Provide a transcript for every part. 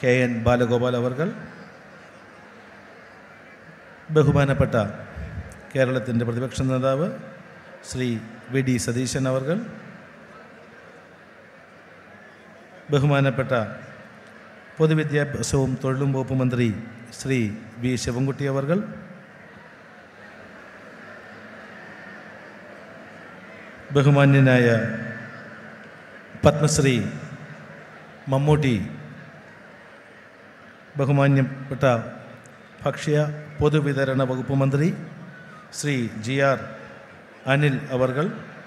K N Balagopal അവർകൾ ബഹുമാനപ്പെട്ട കേരളത്തിൻ്റെ പ്രതിപക്ഷ നേതാവ് ശ്രീ വി ഡി സതീശൻ അവർകൾ ബഹുമാനപ്പെട്ട പൊതുവിദ്യാഭ്യാസവും തൊഴിലും വകുപ്പ് മന്ത്രി ശ്രീ വി ശിവൻകുട്ടി അവർകൾ ബഹുമാന്യനായ പത്മശ്രീ മമ്മൂട്ടി ബഹുമാന്യപ്പെട്ട ഭക്ഷ്യ പൊതുവിതരണ വകുപ്പ് മന്ത്രി ശ്രീ ജി ആർ അനിൽ അവർകൾ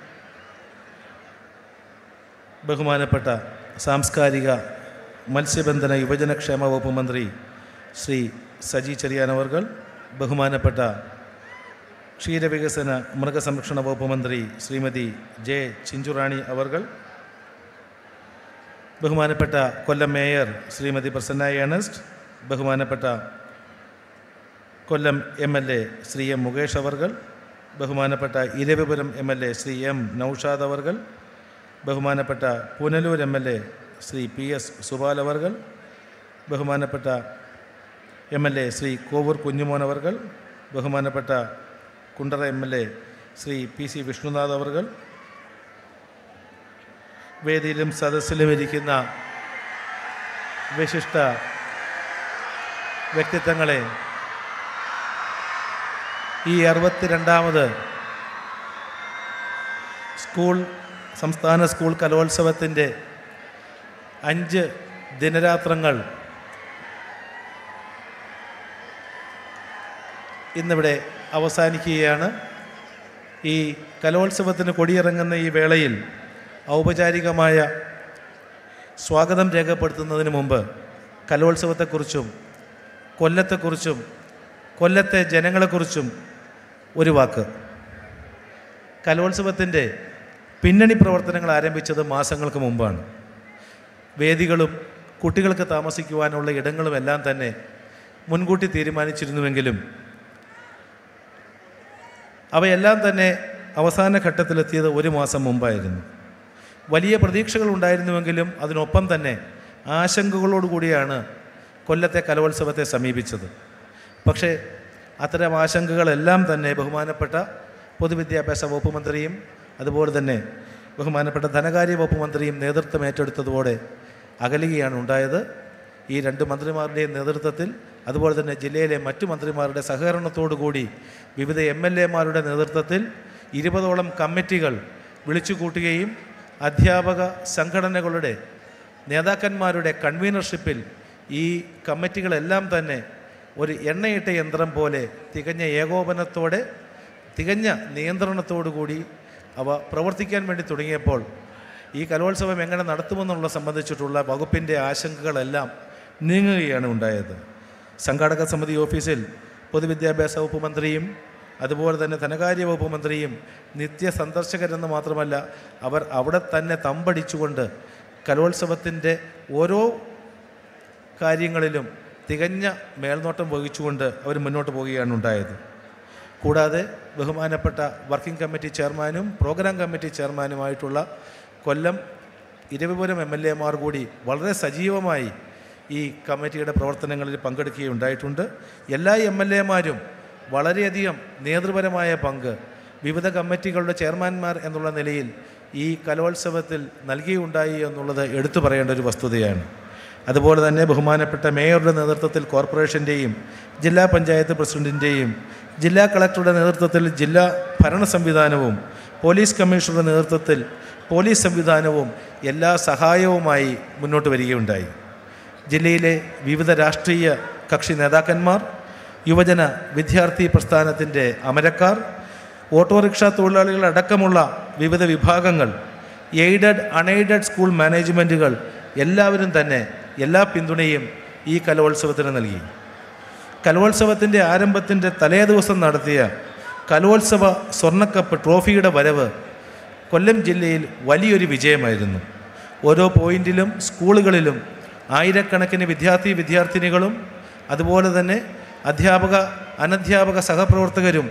ബഹുമാനപ്പെട്ട സാംസ്കാരിക മത്സ്യബന്ധന യുവജനക്ഷേമ വകുപ്പ് മന്ത്രി ശ്രീ സജി ചെറിയാൻ അവർകൾ ബഹുമാനപ്പെട്ട ക്ഷീരവികസന മൃഗസംരക്ഷണ വകുപ്പ് മന്ത്രി ശ്രീമതി ജെ ചിഞ്ചുറാണി അവർകൾ ബഹുമാനപ്പെട്ട കൊല്ലം മേയർ ശ്രീമതി പ്രസന്ന ഏണസ്റ്റ് ബഹുമാനപ്പെട്ട Kollam M L A Shri M Mukesh അവർകൾ ബഹുമാനപ്പെട്ട Eravipuram M L A Shri M Noushad അവർകൾ ബഹുമാനപ്പെട്ട Punalur M L A Shri P S Subal അവർകൾ ബഹുമാനപ്പെട്ട M L A Shri Kovoor Kunjumon അവർകൾ ബഹുമാനപ്പെട്ട Kundara M L A Shri P C Vishnunath അവർകൾ വേദിയിലും സദസ്സിലും ഇരിക്കുന്ന വിശിഷ്ട വ്യക്തിത്വങ്ങളെ ഈ അറുപത്തിരണ്ടാമത് സ്കൂൾ സംസ്ഥാന സ്കൂൾ കലോത്സവത്തിൻ്റെ അഞ്ച് ദിനരാത്രങ്ങൾ ഇന്നിവിടെ അവസാനിക്കുകയാണ് ഈ കലോത്സവത്തിന് കൊടിയിറങ്ങുന്ന ഈ വേളയിൽ ഔപചാരികമായ സ്വാഗതം രേഖപ്പെടുത്തുന്നതിന് മുമ്പ് കലോത്സവത്തെക്കുറിച്ചും കൊല്ലത്തെക്കുറിച്ചും കൊല്ലത്തെ ജനങ്ങളെക്കുറിച്ചും ഒരു വാക്ക് കലോത്സവത്തിൻ്റെ പിന്നണി പ്രവർത്തനങ്ങൾ ആരംഭിച്ചത് മാസങ്ങൾക്ക് മുമ്പാണ് വേദികളും കുട്ടികൾക്ക് താമസിക്കുവാനുള്ള ഇടങ്ങളും എല്ലാം തന്നെ മുൻകൂട്ടി തീരുമാനിച്ചിരുന്നുവെങ്കിലും അവയെല്ലാം തന്നെ അവസാന ഘട്ടത്തിലെത്തിയത് ഒരു മാസം മുമ്പായിരുന്നു വലിയ പ്രതീക്ഷകൾ ഉണ്ടായിരുന്നുവെങ്കിലും അതിനൊപ്പം തന്നെ ആശങ്കകളോടുകൂടിയാണ് കൊല്ലത്തെ കലോത്സവത്തെ സമീപിച്ചത് പക്ഷേ അത്തരം ആശങ്കകളെല്ലാം തന്നെ ബഹുമാനപ്പെട്ട പൊതുവിദ്യാഭ്യാസ വകുപ്പ് മന്ത്രിയും അതുപോലെ തന്നെ ബഹുമാനപ്പെട്ട ധനകാര്യ വകുപ്പ് മന്ത്രിയും നേതൃത്വം ഏറ്റെടുത്തതോടെ അകലുകയാണ് ഉണ്ടായത് ഈ രണ്ട് മന്ത്രിമാരുടെയും നേതൃത്വത്തിൽ അതുപോലെ തന്നെ ജില്ലയിലെ മറ്റു മന്ത്രിമാരുടെ സഹകരണത്തോടു കൂടി വിവിധ എം എൽ എമാരുടെ നേതൃത്വത്തിൽ ഇരുപതോളം കമ്മിറ്റികൾ വിളിച്ചു കൂട്ടുകയും അധ്യാപക സംഘടനകളുടെ നേതാക്കന്മാരുടെ കൺവീനർഷിപ്പിൽ ഈ കമ്മിറ്റികളെല്ലാം തന്നെ ഒരു എണ്ണയിട്ട യന്ത്രം പോലെ തികഞ്ഞ ഏകോപനത്തോടെ തികഞ്ഞ നിയന്ത്രണത്തോടു കൂടി അവ പ്രവർത്തിക്കാൻ വേണ്ടി തുടങ്ങിയപ്പോൾ ഈ കലോത്സവം എങ്ങനെ നടത്തുമെന്നുള്ള സംബന്ധിച്ചിട്ടുള്ള വകുപ്പിൻ്റെ ആശങ്കകളെല്ലാം നീങ്ങുകയാണ് ഉണ്ടായത് സംഘാടക സമിതി ഓഫീസിൽ പൊതുവിദ്യാഭ്യാസ വകുപ്പ് മന്ത്രിയും അതുപോലെ തന്നെ ധനകാര്യ വകുപ്പ് മന്ത്രിയും നിത്യ സന്ദർശകരെന്ന് മാത്രമല്ല അവർ അവിടെ തന്നെ തമ്പടിച്ചുകൊണ്ട് കലോത്സവത്തിൻ്റെ ഓരോ കാര്യങ്ങളിലും തികഞ്ഞ മേൽനോട്ടം വഹിച്ചുകൊണ്ട് അവർ മുന്നോട്ട് പോവുകയാണ് ഉണ്ടായത് കൂടാതെ ബഹുമാനപ്പെട്ട വർക്കിംഗ് കമ്മിറ്റി ചെയർമാനും പ്രോഗ്രാം കമ്മിറ്റി ചെയർമാനുമായിട്ടുള്ള കൊല്ലം ഇരവിപുരം എം എൽ എമാർ കൂടി വളരെ സജീവമായി ഈ കമ്മിറ്റിയുടെ പ്രവർത്തനങ്ങളിൽ പങ്കെടുക്കുകയുണ്ടായിട്ടുണ്ട് എല്ലാ എം എൽ എമാരും വളരെയധികം നേതൃപരമായ പങ്ക് വിവിധ കമ്മിറ്റികളുടെ ചെയർമാൻമാർ എന്നുള്ള നിലയിൽ ഈ കലോത്സവത്തിൽ നൽകിയുണ്ടായി എന്നുള്ളത് എടുത്തു പറയേണ്ട ഒരു വസ്തുതയാണ് അതുപോലെ തന്നെ ബഹുമാനപ്പെട്ട മേയറുടെ നേതൃത്വത്തിൽ കോർപ്പറേഷൻ്റെയും ജില്ലാ പഞ്ചായത്ത് പ്രസിഡൻറ്റിൻ്റെയും ജില്ലാ കളക്ടറുടെ നേതൃത്വത്തിൽ ജില്ലാ ഭരണ സംവിധാനവും പോലീസ് കമ്മീഷണറുടെ നേതൃത്വത്തിൽ പോലീസ് സംവിധാനവും എല്ലാ സഹായവുമായി മുന്നോട്ട് വരികയുണ്ടായി ജില്ലയിലെ വിവിധ രാഷ്ട്രീയ കക്ഷി നേതാക്കന്മാർ യുവജന വിദ്യാർത്ഥി പ്രസ്ഥാനത്തിൻ്റെ അമരക്കാർ ഓട്ടോറിക്ഷ തൊഴിലാളികളടക്കമുള്ള വിവിധ വിഭാഗങ്ങൾ എയ്ഡഡ് അൺഎയ്ഡഡ് സ്കൂൾ മാനേജ്മെൻറ്റുകൾ എല്ലാവരും തന്നെ എല്ലാ പിന്തുണയും ഈ കലോത്സവത്തിന് നൽകി കലോത്സവത്തിൻ്റെ ആരംഭത്തിൻ്റെ തലേ ദിവസം നടത്തിയ കലോത്സവ സ്വർണ്ണക്കപ്പ് ട്രോഫിയുടെ വരവ് കൊല്ലം ജില്ലയിൽ വലിയൊരു വിജയമായിരുന്നു ഓരോ പോയിന്റിലും സ്കൂളുകളിലും ആയിരക്കണക്കിന് വിദ്യാർത്ഥി വിദ്യാർത്ഥിനികളും അതുപോലെ തന്നെ അധ്യാപക അനധ്യാപക സഹപ്രവർത്തകരും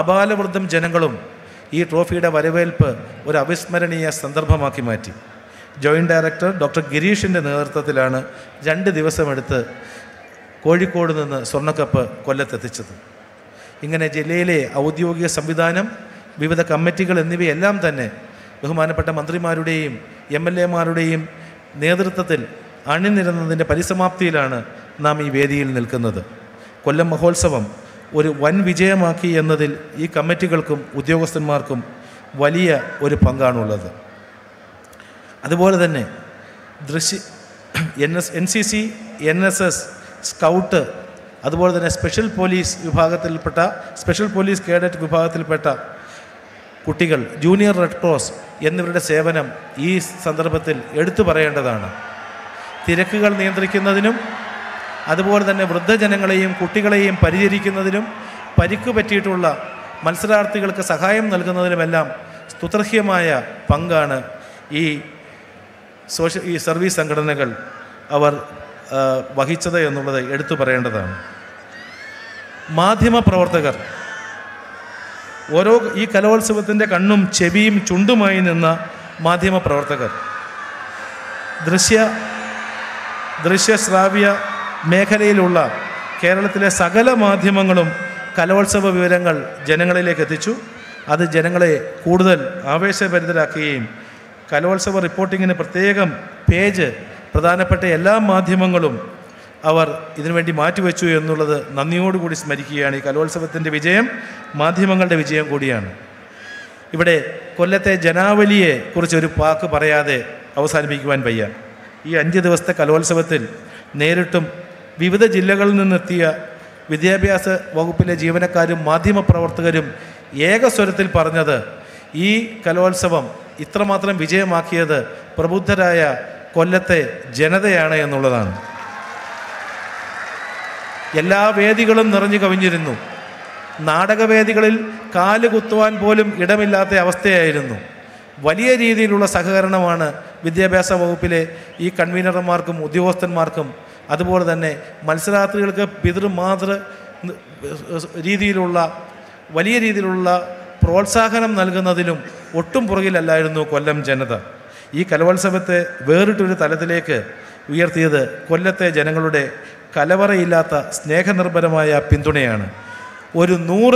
ആബാലവൃദ്ധം ജനങ്ങളും ഈ ട്രോഫിയുടെ വരവേൽപ്പ് ഒരു അവിസ്മരണീയ സന്ദർഭമാക്കി മാറ്റി ജോയിൻറ്റ് ഡയറക്ടർ ഡോക്ടർ ഗിരീഷിൻ്റെ നേതൃത്വത്തിലാണ് രണ്ട് ദിവസമെടുത്ത് കോഴിക്കോട് നിന്ന് സ്വർണ്ണക്കപ്പ് കൊല്ലത്തെത്തിച്ചത് ഇങ്ങനെ ജില്ലയിലെ ഔദ്യോഗിക സംവിധാനം വിവിധ കമ്മിറ്റികൾ എന്നിവയെല്ലാം തന്നെ ബഹുമാനപ്പെട്ട മന്ത്രിമാരുടെയും എം എൽ എമാരുടെയും നേതൃത്വത്തിൽ അണിനിരന്നതിൻ്റെ പരിസമാപ്തിയിലാണ് നാം ഈ വേദിയിൽ നിൽക്കുന്നത് കൊല്ലം മഹോത്സവം ഒരു വൻ വിജയമാക്കി എന്നതിൽ ഈ കമ്മിറ്റികൾക്കും ഉദ്യോഗസ്ഥന്മാർക്കും വലിയ ഒരു പങ്കാണുള്ളത് അതുപോലെ തന്നെ ദൃശ്യ N S N C C N S S scout അതുപോലെ തന്നെ സ്പെഷ്യൽ പോലീസ് വിഭാഗത്തിൽപ്പെട്ട സ്പെഷ്യൽ പോലീസ് കേഡറ്റ് വിഭാഗത്തിൽപ്പെട്ട കുട്ടികൾ ജൂനിയർ റെഡ് ക്രോസ് എന്നിവരുടെ സേവനം ഈ സന്ദർഭത്തിൽ എടുത്തു പറയേണ്ടതാണ് തിരക്കുകൾ നിയന്ത്രിക്കുന്നതിനും അതുപോലെ തന്നെ വൃദ്ധജനങ്ങളെയും കുട്ടികളെയും പരിചരിക്കുന്നതിനും പരിക്ക് പറ്റിയിട്ടുള്ള മത്സരാർത്ഥികൾക്ക് സഹായം നൽകുന്നതിനുമെല്ലാം സ്തുത്യർഹ്യമായ പങ്കാണ് ഈ സോഷ്യ ഈ സർവീസ് സംഘടനകൾ അവർ ആ, വഹിച്ചത് എന്നുള്ളത് എടുത്തു പറയേണ്ടതാണ് മാധ്യമപ്രവർത്തകർ ഓരോ ഈ കലോത്സവത്തിൻ്റെ കണ്ണും ചെവിയും ചുണ്ടുമായി നിന്ന മാധ്യമപ്രവർത്തകർ ദൃശ്യ ദൃശ്യശ്രാവ്യ മേഖലയിലുള്ള കേരളത്തിലെ സകല മാധ്യമങ്ങളും കലോത്സവ വിവരങ്ങൾ ജനങ്ങളിലേക്ക് എത്തിച്ചു അത് ജനങ്ങളെ കൂടുതൽ ആവേശഭരിതരാക്കുകയും കലോത്സവ റിപ്പോർട്ടിങ്ങിന് പ്രത്യേകം പേജ് പ്രധാനപ്പെട്ട എല്ലാ മാധ്യമങ്ങളും അവർ ഇതിനുവേണ്ടി മാറ്റിവെച്ചു എന്നുള്ളത് നന്ദിയോടുകൂടി സ്മരിക്കുകയാണ് ഈ കലോത്സവത്തിൻ്റെ വിജയം മാധ്യമങ്ങളുടെ വിജയം കൂടിയാണ് ഇവിടെ കൊല്ലത്തെ ജനാവലിയെ കുറിച്ച് ഒരു വാക്ക് പറയാതെ അവസാനിപ്പിക്കുവാൻ വയ്യ ഈ അഞ്ച് ദിവസത്തെ കലോത്സവത്തിൽ നേരിട്ടും വിവിധ ജില്ലകളിൽ നിന്നെത്തിയ വിദ്യാഭ്യാസ വകുപ്പിലെ ജീവനക്കാരും മാധ്യമപ്രവർത്തകരും ഏകസ്വരത്തിൽ പറഞ്ഞത് ഈ കലോത്സവം ഇത്രമാത്രം വിജയമാക്കിയത് പ്രബുദ്ധരായ കൊല്ലത്തെ ജനതയാണ് എന്നുള്ളതാണ് എല്ലാ വേദികളും നിറഞ്ഞു കവിഞ്ഞിരുന്നു നാടകവേദികളിൽ കാല് കുത്തുവാൻ പോലും ഇടമില്ലാത്ത അവസ്ഥയായിരുന്നു വലിയ രീതിയിലുള്ള സഹകരണമാണ് വിദ്യാഭ്യാസ വകുപ്പിലെ ഈ കൺവീനർമാർക്കും ഉദ്യോഗസ്ഥന്മാർക്കും അതുപോലെ തന്നെ മത്സരാർത്ഥികൾക്ക് പിതൃ മാതൃ രീതിയിലുള്ള വലിയ രീതിയിലുള്ള പ്രോത്സാഹനം നൽകുന്നതിലും ഒട്ടും പുറകിലല്ലായിരുന്നു കൊല്ലം ജനത ഈ കലോത്സവത്തെ വേറിട്ടൊരു തലത്തിലേക്ക് ഉയർത്തിയത് കൊല്ലത്തെ ജനങ്ങളുടെ കലവറയില്ലാത്ത സ്നേഹനിർഭരമായ പിന്തുണയാണ് ഒരു നൂറ്